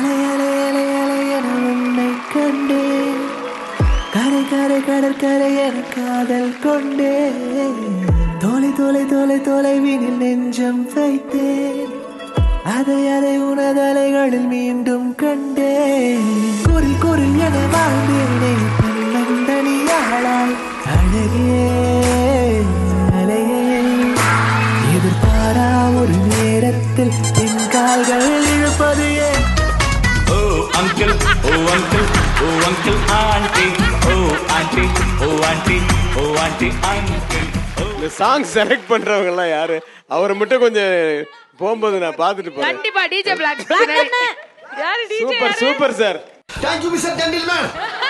அலை அலை அலை அலை என உன்னை கண்டேன் கரை கரை கடற்கரை என காதல் கொண்டேன் தொலை தொலை தொலை தொலைவினில் நெஞ்சம் வைத்தேன் அதை அதை உனதலைகளில் மீண்டும் கண்டேன் குரில் குரில் என வாழ்ந்தேனே தன்னந்தனியாளாய் அழகே அலையே எதிர்பாரா ஒரு நேரத்தில் என் கால்கள் இழுப்பது ஏன் Oh uncle, oh uncle, oh uncle, auntie, oh auntie, oh auntie, oh auntie, uncle. இந்த சாங் செலக்ட் பண்றவங்க எல்லாம் யாரு அவரை மட்டும் கொஞ்சம் போகும்போது நான் பார்த்துட்டு போறேன் கண்டிப்பா டிஜே பிளாக் யாரு DJ super super sir thank you mister gentleman